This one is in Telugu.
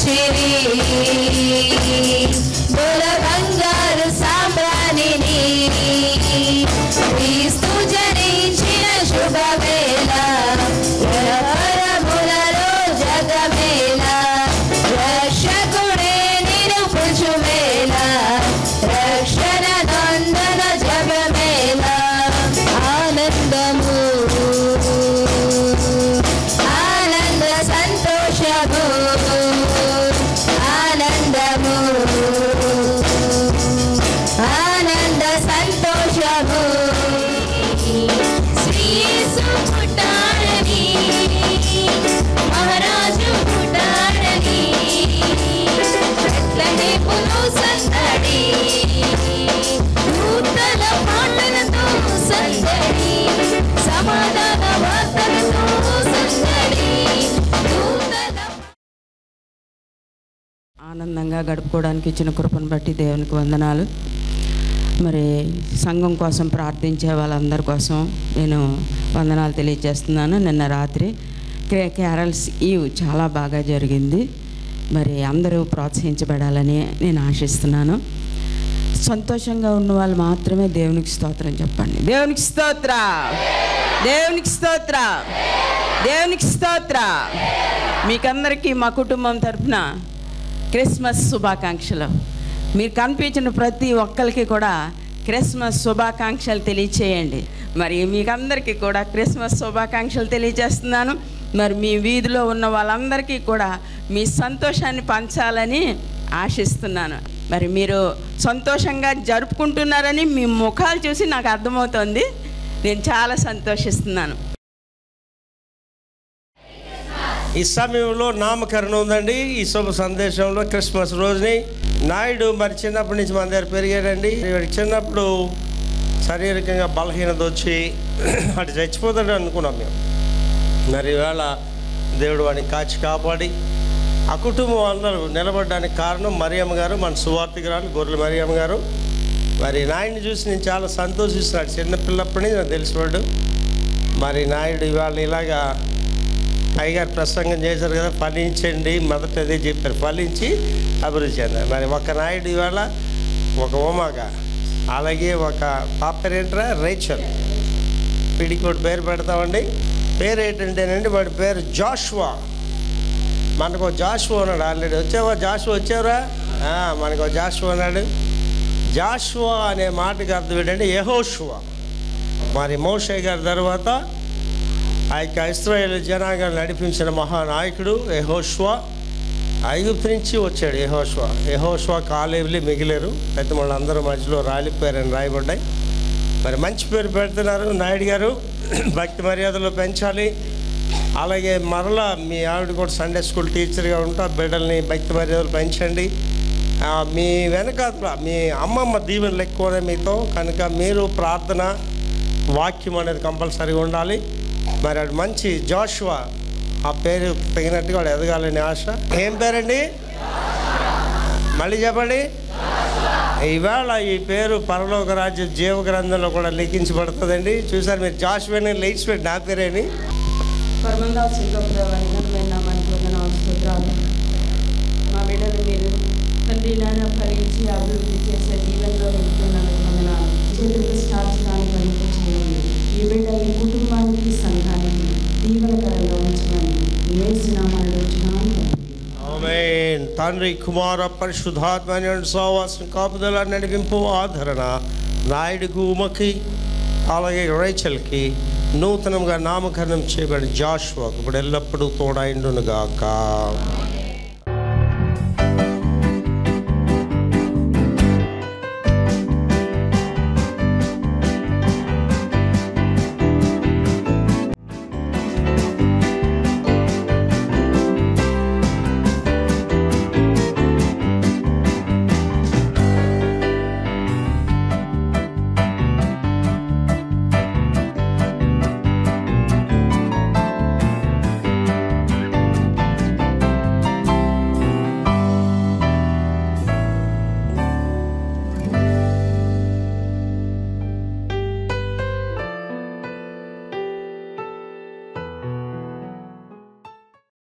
వచ్చిరి దొర బంగారు సాంబ్రాణిని క్రీస్తు జనించిన శుభవేళ పరములలో జగమేళ రక్షకుడే నిరూపించు వేళ రక్షణ నందన జగమేళ ఆనందము ఆనంద సంతోషము ఆనందము ఆనంద సంతోషము శ్రీయేసు పుట్టాడని మహారాజు పుట్టాడని చెట్లనేపులు సందడి నూతన పాటలతో సందడి సమాధాన వార్తలతో సందడి నూతన ఆనందంగా గడుపుకోవడానికి ఇచ్చిన కృపను బట్టి దేవునికి వందనాలు మరి సంఘం కోసం ప్రార్థించే వాళ్ళందరి కోసం నేను వందనాలు తెలియజేస్తున్నాను నిన్న రాత్రి కే క్యారల్స్ ఈవ్ చాలా బాగా జరిగింది మరి అందరూ ప్రోత్సహించబడాలని నేను ఆశిస్తున్నాను సంతోషంగా ఉన్న వాళ్ళు మాత్రమే దేవునికి స్తోత్రం చెప్పండి దేవునికి స్తోత్ర దేవునికి స్తోత్ర దేవునికి స్తోత్ర మీకందరికీ మా కుటుంబం తరఫున క్రిస్మస్ శుభాకాంక్షలు మీరు కనిపించిన ప్రతి ఒక్కరికి కూడా క్రిస్మస్ శుభాకాంక్షలు తెలియచేయండి మరి మీకందరికీ కూడా క్రిస్మస్ శుభాకాంక్షలు తెలియజేస్తున్నాను మరి మీ వీధిలో ఉన్న వాళ్ళందరికీ కూడా మీ సంతోషాన్ని పంచాలని ఆశిస్తున్నాను మరి మీరు సంతోషంగా జరుపుకుంటున్నారని మీ ముఖాలు చూసి నాకు అర్థమవుతోంది నేను చాలా సంతోషిస్తున్నాను ఈ సమయంలో నామకరణం ఉందండి ఈ శుభ సందేశంలో క్రిస్మస్ రోజుని నాయుడు మరి చిన్నప్పటి నుంచి మన దగ్గర పెరిగాడండి వాడికి చిన్నప్పుడు శారీరకంగా బలహీనత వచ్చి అటు చచ్చిపోతాడు అనుకున్నాం మేము మరి ఈవేళ దేవుడు వాడిని కాచి కాపాడి ఆ కుటుంబం అందరూ నిలబడడానికి కారణం మరియమ్మ గారు మన సువార్థికురాలు గొర్రెల మరియమ్మ గారు మరి నాయుడిని చూసి నేను చాలా సంతోషిస్తున్నాడు చిన్న పిల్లప్పటి నుంచి నాకు తెలిసివాడు మరి నాయుడు ఇవాళ ఇలాగా అయ్యగారు ప్రసంగం చేశారు కదా ఫలించండి మొదట అదే చెప్పారు ఫలించి అభివృద్ధి చెందారు మరి ఒక నాయుడు ఇవాళ ఒక ఓమాగా అలాగే ఒక పాప పేరేంట్రా రేచల్ వీడికి ఒకటి పేరు పెడతామండి పేరు ఏంటంటేనండి వాడి పేరు జాషువా మనకు జాషువా ఉన్నాడు ఆల్రెడీ వచ్చావా జాషువా వచ్చావురా ఆ, మనకు ఒక జాషువా ఉన్నాడు జాషువా అనే మాటకి అర్థం ఏంటంటే యహోషువా మరి మోషే గారి తర్వాత ఆ యొక్క ఇస్రాయేల్ జనాంగాన్ని నడిపించిన మహానాయకుడు యహోష్వా ఐగుప్తు నుంచి వచ్చాడు యహోష్వా యహోష్వా కాలేవులే మిగిలేరు అయితే వాళ్ళందరూ మధ్యలో రాలిపోయారని రాయబడ్డాయి మరి మంచి పేరు పెడుతున్నారు నాయుడు గారు భక్తి మర్యాదలు పెంచాలి అలాగే మరలా మీ ఆవిడ కూడా సండే స్కూల్ టీచర్గా ఉంటా బిడ్డల్ని భక్తి మర్యాదలు పెంచండి ఆ, మీ వెనకాతల మీ అమ్మమ్మ దీవెనలు ఎక్కువనే మీతో కనుక మీరు ప్రార్థన వాక్యం అనేది కంపల్సరీగా ఉండాలి మరి అది మంచి జాషువా ఆ పేరు తగినట్టుగా వాడు ఎదగాలని ఆశ ఏం పేరండి మళ్ళీ చెప్పండి ఈవేళ ఈ పేరు పరలోక రాజ్య జీవ గ్రంథంలో కూడా లిఖించబడుతుందండి చూసారు మీరు జాషువాని లేచిపెట్టి నా పేరేని పరమందాసు గొప్పమైన నామానికి వందనాలు స్తోత్రాలు మా బిడ్డలు మీరు తండ్రి నాన్న ఫలించి అభివృద్ధి చేసే దీవెనలో నింపుతున్నందుకు వందనాలు చేతులకు స్టార్చడానికి పనికి చేయండి ఈ బిడ్డ ఈ కుటుంబానికి సంఘానికి దీవెనకరంగా ఉంచమని వేసినామని రోజునాను ఆమేన్ తండ్రి కుమార పరిశుద్ధాత్మ సహవాసం కాపుదల నడిపింపు ఆదరణ నాయుడుకు ఉమకి అలాగే రైచల్కి నూతనంగా నామకరణం చేయబడి జాషువాకు ఇప్పుడు ఎల్లప్పుడూ తోడైండునుగాక